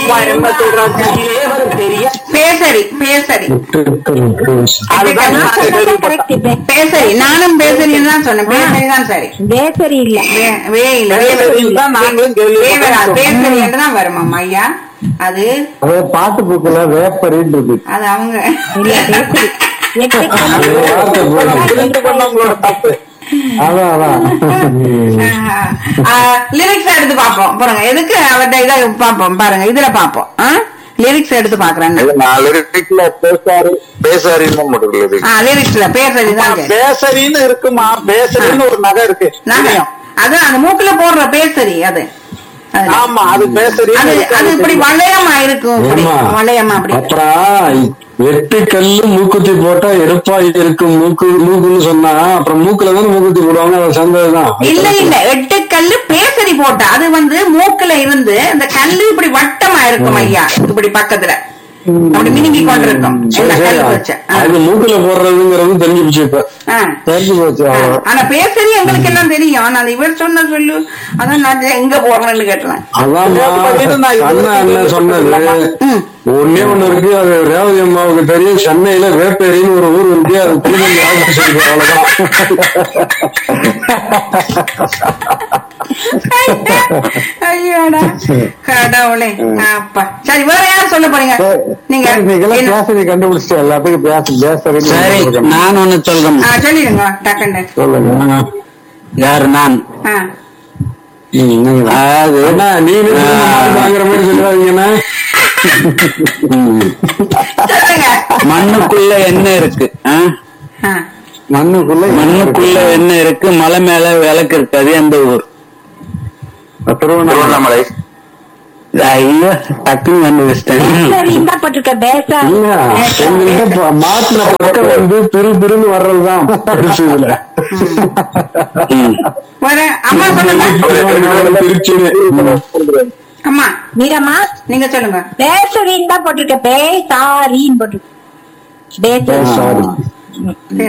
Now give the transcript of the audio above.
அப்பா என்ன சொல்றாங்க தேவர் பெரிய பேசரி பேசரி அதுதான் நான் கேள்விப்பட்டேன். கரெக்ட் பேசரி நானும் பேசரின்னு தான் சொன்னேன் பேசரி தான் சரி பேசரி இல்ல வே- வே இல்ல பேசரின்னு தான் நாங்களும் வே வராது. கேள்விப்பட்டோம் பேசரி என்று தான் வருமாம் ஐயா அது அது பாட்டு புக்குல வேப்பரின்னு இருக்கு அது அவங்க இல்ல பேசரி எட்டு அது வார்த்தை போட்டு. புரிந்து கொண்டவங்களோட தப்பு அதான் அதான் லிரிக்ஸ் எடுத்து பார்ப்போம் பாருங்க எதுக்கு அவர்கிட்ட இதை பார்ப்போம் பாருங்க இதுல பார்ப்போம் லிரிக்ஸ் எடுத்து பாக்குறேன் இது நாலு லிரிக்ல பேசாரு பேசாரின்னு மட்டும் ஆ லிரிக்ஸ்ல பேசரி தான் சரி. பேசரின்னு இருக்குமா பேசரின்னு ஒரு நகை இருக்கு நாங்க அது அந்த மூக்குல போடுற பேசரி அது அது. ஆமா அது பேசரின்னு அது இருக்கு. அது இப்படி வளையமா இருக்கும் இப்படி ஏம்மா? வளையமா அப்படி அப்புறம் எட்டு கல்லு மூக்குத்தி போட்டா எடுப்பா இருக்கும் மூக்கு மூக்குன்னு சொன்னா அப்புறம் மூக்குல தானே மூக்குத்தி போடுவாங்க அதை சேர்ந்ததுதான் இல்ல இல்ல எட்டு கல்லு பேசரி போட்டா அது வந்து மூக்குல இருந்து இந்த கல்லு இப்படி வட்டமா இருக்கும் ஐயா இப்படி பக்கத்துல அப்படி மினுங்கி கொண்டிருக்கும் சரி, இந்த சரி. கல்லு வச்சு ஆ. அது மூக்குல போடுறதுங்கிறது தெரிஞ்சு போச்சு இப்ப ஆ. தெரிஞ்சு போச்சு ஆ. அவ்வளவு. ஆனா பேசரி எங்களுக்கு எல்லாம் தெரியும் ஆனா இவர் சொன்ன சொல்லு அதான் நான் எங்க போறேன்னு கேட்டேன் அதாம்மா பதில் நான் இது அண்ணா என்ன சொன்னது ஒன்னே ஒண்ணு இருக்கு அது ரேவதி அம்மாவுக்கு தெரியும் சென்னையில வேப்பேரின்னு ஒரு ஊர் இருக்கு அது திருநெல்வேலி ஆகிட்டு அவ்வளவுதான் ஐயோடா கடவுளே அப்பா சரி வேற யார் சொல்ல போறீங்க நீங்க நீங்களாம் என்ன- பேசுறது கண்டுபிடிச்சிட்டு எல்லாத்துக்கும் பேச பேசுறது சரி நான் ஒண்ணு சொல்றேன் ஆ, சொல்லிடுங்க டக்குன்னு சொல்லுங்க யாரு நான் ஆ. அதாவது அண்ணா நீ வாங்குற மாதிரி சொல்லுவாங்கன்னா ம், சொல்லுங்க மண்ணுக்குள்ள என்ன இருக்கு ஆ? ஆ. மண்ணுக்குள்ள மண்ணுக்குள்ள என்ன இருக்கு மலை மேல விளக்கு இருக்கு அது எந்த ஊர் திருவண்ணாமலை திருவண்ணாமலை ஐயோ டக்குன்னு கண்டுபிடிச்சிட்டேன் பேசரின்னு தான் போட்டிருக்க பேசா இல்ல எங்கள்கிட்ட ப- மாட்டுன பக்கம் வந்து திரு திருன்னு வர்றதுதான் பெருசு இதுல ம். வேற அம்மா சொல்லுங்க திருவண்ணாமலை, திருச்சின்னு அம்மா மீரம்மா நீங்க சொல்லுங்க பேசரின்னு தான் போட்டிருக்க பேசாரின்னு போட்டிருக்க பேசரி சாரி